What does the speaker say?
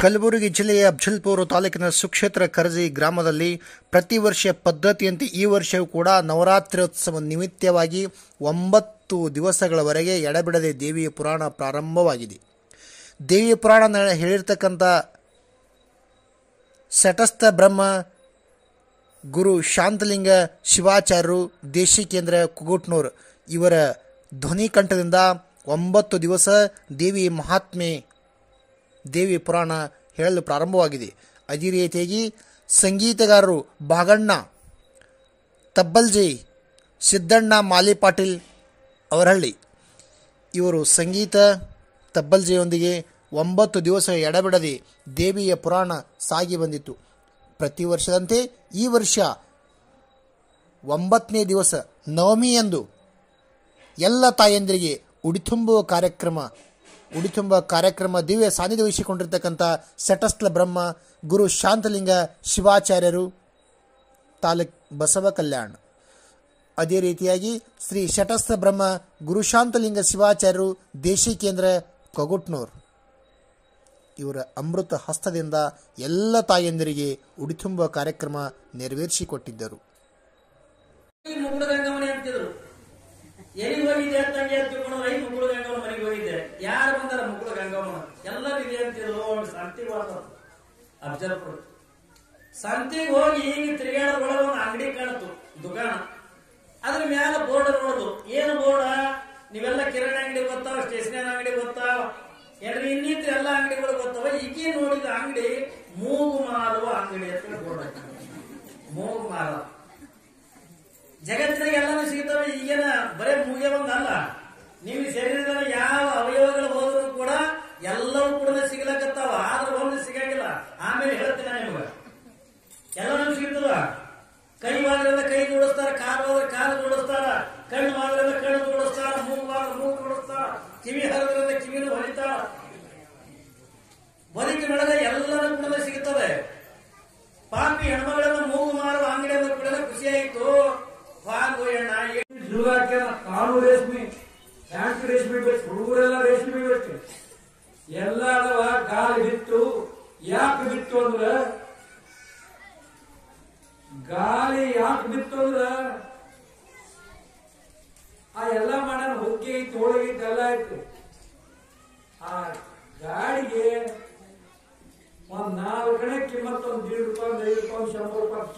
ಕಲಬುರಗಿ ಜಿಲ್ಲೆಯ ಅಫ್ಜಲ್ಪುರ ತಾಲೂಕಿನ ಸುಕ್ಷೇತ್ರ ಕರಜಿ ಗ್ರಾಮದಲ್ಲಿ ಪ್ರತಿ ವರ್ಷ ಪದ್ಧತಿಯಂತೆ ಈ ವರ್ಷವೂ ಕೂಡ ನವರಾತ್ರೋತ್ಸವ ನಿಮಿತ್ತವಾಗಿ ಒಂಬತ್ತು ದಿವಸಗಳವರೆಗೆ ಎಡಬಿಡದೆ ದೇವಿಯ ಪುರಾಣ ಪ್ರಾರಂಭವಾಗಿದೆ ದೇವಿಯ ಪುರಾಣ ನ- ಹೇಳಿರ್ತಕ್ಕಂಥ ಸಟಸ್ಥ ಬ್ರಹ್ಮ ಗುರು ಶಾಂತಲಿಂಗ ಶಿವಾಚಾರ್ಯರು ದೇಶಿಕೇಂದ್ರ ಕುಗುಟ್ನೂರ್ ಇವರ ಧ್ವನಿಕಂಠದಿಂದ ಒಂಬತ್ತು ದಿವಸ ದೇವಿ ಮಹಾತ್ಮೆ ದೇವಿ ಪುರಾಣ ಹೇಳಲು ಪ್ರಾರಂಭವಾಗಿದೆ ಅದೇ ರೀತಿಯಾಗಿ ಸಂಗೀತಗಾರರು ಬಾಗಣ್ಣ ತಬ್ಬಲ್ಜಿ ಸಿದ್ದಣ್ಣ ಮಾಲಿ ಪಾಟೀಲ್ ಅವರಹಳ್ಳಿ ಇವರು ಸಂಗೀತ ತಬ್ಬಲ್ಜಿಯೊಂದಿಗೆ ಒಂಬತ್ತು ದಿವಸ ಎಡಬಿಡದೆ ದೇವಿಯ ಪುರಾಣ ಸಾಗಿ ಬಂದಿತ್ತು ಪ್ರತಿ ವರ್ಷದಂತೆ ಈ ವರ್ಷ ಒಂಬತ್ತನೇ ದಿವಸ ನವಮಿಯಂದು ಎಲ್ಲ ತಾಯಂದಿರಿಗೆ ಉಡಿತುಂಬುವ ಕಾರ್ಯಕ್ರಮ ಉಡಿತುಂಬ ಕಾರ್ಯಕ್ರಮ ದಿವ್ಯ ಸಾನ್ನಿಧ್ಯ ವಹಿಸಿಕೊಂಡಿರ್ತಕ್ಕಂಥ ಸಟಸ್ಥಲ ಬ್ರಹ್ಮ ಗುರು ಶಾಂತಲಿಂಗ ಶಿವಾಚಾರ್ಯರು ತಾಲೂಕ್ ಬಸವ ಕಲ್ಯಾಣ ಅದೇ ರೀತಿಯಾಗಿ ಶ್ರೀ ಶಟಸ್ಥ ಬ್ರಹ್ಮ ಗುರು ಶಾಂತಲಿಂಗ ಶಿವಾಚಾರ್ಯರು ದೇಶಿ ಕೇಂದ್ರ ಕೊಗುಟ್ನೂರ್ ಇವರ ಅಮೃತ ಹಸ್ತದಿಂದ ಎಲ್ಲ ತಾಯಂದಿರಿಗೆ ಉಡಿತುಂಬ ಕಾರ್ಯಕ್ರಮ ನೆರವೇರಿಸಿಕೊಟ್ಟಿದ್ದರು ಮುಗುಳು ಗಂಗಮ್ಮನೆ ಅಂತಿದ್ರು ಎಲ್ಲಿ ಹೋಗಿದ್ದೆ ತಂಗಿ ಅಂತ ತಿಳ್ಕೊಂಡು ಐದು ಮುಗುಳು ಗಂಗಮ್ಮ ಮನೆಗೆ ಹೋಗಿದ್ದೆ ಯಾರು ಬಂದಾರ ಮುಗುಳು ಗಂಗಮ್ಮ ಎಲ್ಲರೂ ಇದೆ ಅಂತಿದ್ರು ಒಂದು ಸಂತಿಗೆ ಹೋದ ಅಫ್ಜಲ್ಪುರ ಸಂತಿಗೆ ಹೋಗಿ ಹಿಂಗೆ ತಿರುಗಾಡೋದ್ರೊಳಗೆ ಒಂದು ಅಂಗಡಿ ಕಾಣಿತು ದುಕಾನ ಅದ್ರ ಮ್ಯಾಲ ಬೋರ್ಡ್ ನೋಡುದು ಏನು ಬೋರ್ಡ ನೀವೆಲ್ಲ ಕಿರಾಣಿ ಅಂಗಡಿ ಗೊತ್ತಾವ ಸ್ಟೇಷನರಿ ಅಂಗಡಿ ಗೊತ್ತಾವ ಏನ್ರಿ ಇನ್ನಿತರ ಎಲ್ಲ ಅಂಗಡಿಗಳು ಗೊತ್ತಾವ ಈಗೇ ನೋಡಿದ ಅಂಗಡಿ ಮೂಗು ಮಾರುವ ಅಂಗಡಿ ಅಂತ ಬೋರ್ಡ್ ಹಾಕಿದ್ರು. ಮೂಗು ಮಾರುವ ಜಗತ್ತಿನಾಗ ಎಲ್ಲಾನು ಸಿಗ್ತವೆ ಈಗೇನ ಬರೇ ಮೂಗೆ ಒಂದಲ್ಲ ನೀವು ಶರೀರದಲ್ಲಿ ಯಾವ ಅವಯವಗಳು ಹೋದ್ರು ಕೂಡ ಎಲ್ಲವೂ ಕೂಡ ಸಿಗ್ಲಕತ್ತಾವ ಆದ್ರೆ ಒಂದು ಸಿಗಂಗಿಲ್ಲ ಆಮೇಲೆ ಹೇಳ್ತೀನಿ ನಾನು ನಿಮ್ಗೆ ಎಲ್ಲಾನು ಸಿಗ್ತದ ಕೈ ಮಾಡಿದ್ರೆ ಕೈ ಜೋಡಿಸ್ತಾರ ಕಾಲು ಹೋದ್ರೆ ಕಾಲು ಜೋಡಿಸ್ತಾರ ಕಣ್ಣು ಮಾಡಿದ್ರೆ ಕಣ್ಣು ಜೋಡಿಸ್ತಾರ ಮೂಗು ಮಾಡಿದ್ರೆ ಮೂಗು ಜೋಡಿಸ್ತಾರ ಕಿವಿ ಹರಿದ್ರೆ ಕಿವಿನೂ ಹೊಲಿತಾರ ಬದುಕಿನೊಳಗೆ ಎಲ್ಲರೂ ಕೂಡ ಸಿಗುತ್ತದೆ ಪಾಪಿ ಹೆಣ್ಮಗಳನ್ನ ಮೂಗು ಮಾರುವ ಅಂಗಡಿಯನ್ನು ಕೂಡ ಖುಷಿಯಾಯಿತು ವಾಗು ಎಣ್ಣ ಶುರು ಹಾಕ್ಯಾರ ಕಾಲು ರೇಷ್ಮೆ ಪ್ಯಾಂಟ್ ರೇಷ್ಮೆ ಬೇಕು ಹುಡುಗರೆಲ್ಲ ರೇಷ್ಮೆ ಬೇಕು ಎಲ್ಲ ಅದಾವ ಗಾಳಿ ಬಿತ್ತು ಯಾಕೆ ಬಿತ್ತು ಅಂದ್ರ ಗಾಳಿ ಯಾಕೆ ಬಿತ್ತು ಅಂದ್ರ ಆ ಎಲ್ಲ ಮಾಡ್ಯಾನ ಹೊಕ್ಕೆ ಐತಿ ಹೋಳಿಗೆ ಎಲ್ಲ ಐತಿ ಆ ಗಾಡಿಗೆ ಒಂದ್ ನಾಲ್ಕು ಕಡೆ ಕಿಮ್ಮತ್ತು ಒಂದ್ ದೀಡ್ ರೂಪಾಯಿ ಒಂದ್ ಐದು ರೂಪಾಯಿ ಒಂದ್ ಶಂಬರ್ ರೂಪಾಯಿ